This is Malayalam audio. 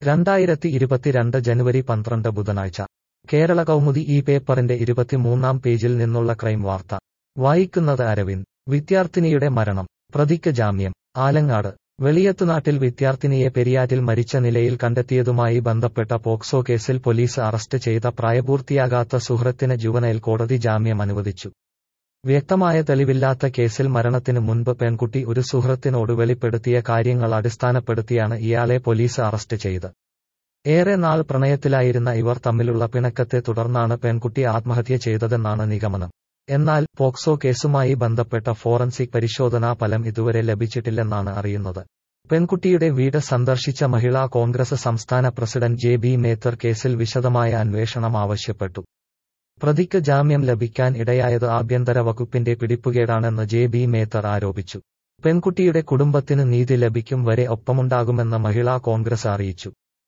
രണ്ടായിരത്തി ഇരുപത്തിരണ്ട് ജനുവരി പന്ത്രണ്ട് ബുധനാഴ്ച കേരള കൗമുദി ഈ പേപ്പറിന്റെ ഇരുപത്തിമൂന്നാം പേജിൽ നിന്നുള്ള ക്രൈം വാർത്ത വായിക്കുന്നത് അരവിന്ദ് വിദ്യാർത്ഥിനിയുടെ മരണം പ്രതിക്ക് ജാമ്യം ആലങ്ങാട് വെളിയത്തുനാട്ടിൽ വിദ്യാർത്ഥിനിയെ പെരിയാറ്റിൽ മരിച്ച നിലയിൽ കണ്ടെത്തിയതുമായി ബന്ധപ്പെട്ട പോക്സോ കേസിൽ പോലീസ് അറസ്റ്റ് ചെയ്ത പ്രായപൂർത്തിയാകാത്ത സുഹൃത്തിന് ജുവനൈൽ കോടതി ജാമ്യം അനുവദിച്ചു വ്യക്തമായ തെളിവില്ലാത്ത കേസിൽ മരണത്തിനു മുൻപ് പെൺകുട്ടി ഒരു സുഹൃത്തിനോട് വെളിപ്പെടുത്തിയ കാര്യങ്ങൾ അടിസ്ഥാനപ്പെടുത്തിയാണ് ഇയാളെ പോലീസ് അറസ്റ്റ് ചെയ്ത് ഏറെ നാൾ പ്രണയത്തിലായിരുന്ന ഇവർ തമ്മിലുള്ള പിണക്കത്തെ തുടർന്നാണ് പെൺകുട്ടി ആത്മഹത്യ ചെയ്തതെന്നാണ് നിഗമനം എന്നാൽ പോക്സോ കേസുമായി ബന്ധപ്പെട്ട ഫോറൻസിക് പരിശോധനാ ഫലം ഇതുവരെ ലഭിച്ചിട്ടില്ലെന്നാണ് അറിയുന്നത് പെൺകുട്ടിയുടെ വീട് സന്ദർശിച്ച മഹിളാ കോൺഗ്രസ് സംസ്ഥാന പ്രസിഡന്റ് ജെ ബി മേത്തർ കേസിൽ വിശദമായ അന്വേഷണം ആവശ്യപ്പെട്ടു പ്രതിക്ക് ജാമ്യം ലഭിക്കാൻ ഇടയായത് ആഭ്യന്തര വകുപ്പിന്റെ പിടിപ്പുകേടാണെന്ന് ജെ ബി മേത്തർ ആരോപിച്ചു പെൺകുട്ടിയുടെ കുടുംബത്തിന് നീതി ലഭിക്കും വരെ ഒപ്പമുണ്ടാകുമെന്ന് മഹിളാ കോൺഗ്രസ് അറിയിച്ചു